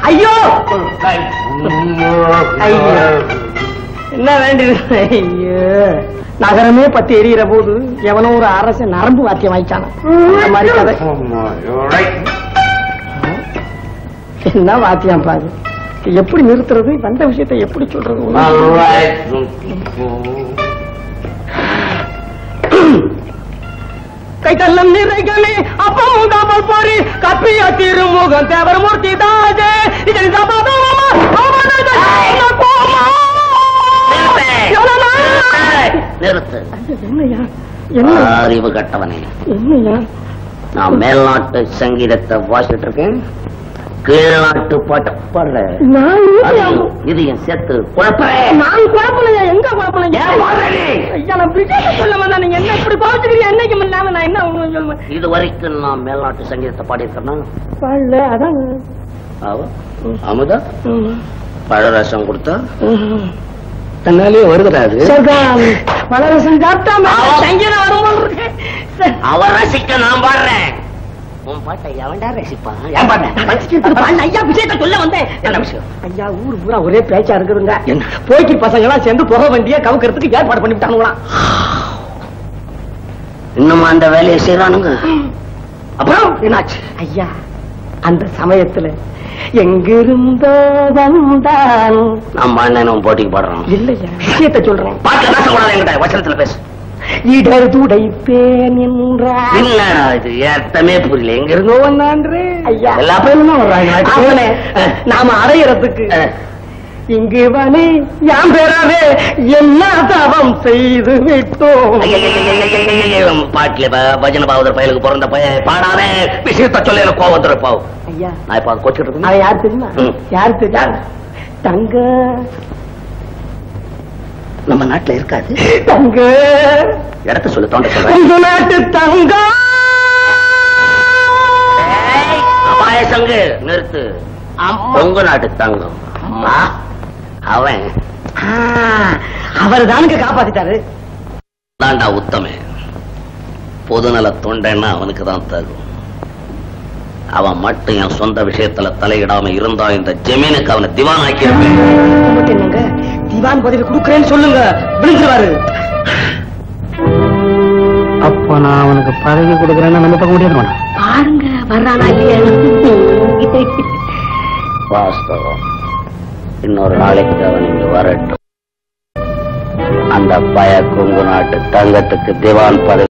ஐயோ ஐயோ என்ன வேண்டியது ஐயோ நகரமே பத்தி எரியிற போது எவனோ ஒரு அரச நரம்பு வாத்தியம் வாய்ச்சான அந்த மாதிரி கதை என்ன வாத்தியம் பாது எப்படி நிறுத்துறது வந்த விஷயத்தை எப்படி சொல்றது கைத்தல்லம் நிறைகளே அப்பமும் தாமல் போரி கப்பிய திருமுகம் தேவர் மூர்த்தி தாஜே இதன் சபாதமா நிறுத்து என்னையா என்ன அறிவு கட்டவனே என்னையா நான் மேல்நாட்டு சங்கீதத்தை வாசிட்டு இருக்கேன் கீழ்நாட்டு பாட்டு பாடுற நான் இல்லையா? இதையும் சேர்த்து குழப்பறேன் நான் குழப்பலையா எங்க குழப்பலையா ஏன் பாடுறே? ஐயா நான் விஷயத்தை சொல்ல வந்தா நீங்க என்ன இப்படி பாவச்சுக்கிறீங்க என்னைக்கு இல்லாம நான் என்ன உங்களுக்கு சொல்லுவேன் இது வரைக்கும் நான் மேல்நாட்டு சங்கீதத்தை பாடியிருக்கேன்னா பாடல அதான் அவ அமுதா பழரசம் கொடுத்தா ம். தன்னாலே வருகிறாரு சரிதான் பலரசம் சாப்பிட்டா ஆமா. சங்கீதம் வரும்போது இருக்கு. சரி. அவ ரசிக்க நான் பாடுறேன் உன் பாட்டை எவன்டா ரசிப்பான் ஏன் நான் ரசிக்கிறதுக்கு பாடல. ஐயா விஷயத்தை சொல்ல வந்தேன் என்ன விஷயம் ஐயா ஊர் பூரா ஒரே பேச்சா இருக்குதுங்க என்ன? போய்க்கு பசங்க எல்லாம் சேர்ந்து புகை வண்டியை கவுக்கிறதுக்கு ஏற்பாடு பண்ணிவிட்டானுங்களாம் இன்னும் அந்த வேலையை செய்யறானுங்க அப்புறம் என்னாச்சு ஐயா அந்த சமயத்துல எங்கிருந்தோ வந்தான் நம்ம அண்ணனும் போட்டிக்கு பாடுறான் இல்லையா விஷயத்தை சொல்றேன் பாட்டு பேசக்கூடாது என்கிட்ட வசனத்துல பேசு இடர் துடைப்பேன் என்றான் என்னடா இது அர்த்தமே புரியல எங்க இருந்தோ வந்தான்றே ஐயா எல்லா பையனும் தான் வர்றாங்க அவனே, நாம அடையறதுக்கு இங்கு வனே யாம் பெறவே என்ன தவம் செய்து விட்டோம் பாட்டுல ப- பஜனை பாவதர் பயலுக்கு பிறந்த பையன் பாடாத விஷயத்த சொல்ல எனக்கு கோவத்துல பாவம் ஐயா நான் இப்ப கொச்சிட்டு இருக்கேன் அவன் யார் தெரியுமா ம். யார் தெரியுமா தங்க நம்ம நாட்டுல இருக்காது தங்க இடத்த சொல்லு தோண்ட சொல்றேன் உங்க நாட்டு தங்க ஏய், அபாய சங்கு நிறுத்து உங்க நாட்டு தங்கம் அம்மா அவன் அவர் தானுங்க காப்பாத்திட்டாரு தாண்டா உத்தமே பொதுநல தொண்டைன்னா அவனுக்கு தான் தகும் அவன் மட்டும் என் சொந்த விஷயத்துல தலையிடாம இருந்தா இந்த ஜமீனுக்கு அவனை திவான் ஆக்கியிருப்பேன் மட்டும் என்னங்க திவான் பதவி கொடுக்கறேன்னு சொல்லுங்க விழுந்துருவாரு அப்ப நான் அவனுக்கு பதவி கொடுக்கறேன்னு நம்ம பார்க்க முடியாது பாருங்க வர்றானா இல்லையா வாஸ்தவம் இன்னொரு நாளைக்கு அவன் இங்க வரட்டும் அந்த பய கொங்கு நாட்டு தங்கத்துக்கு திவான் பதவி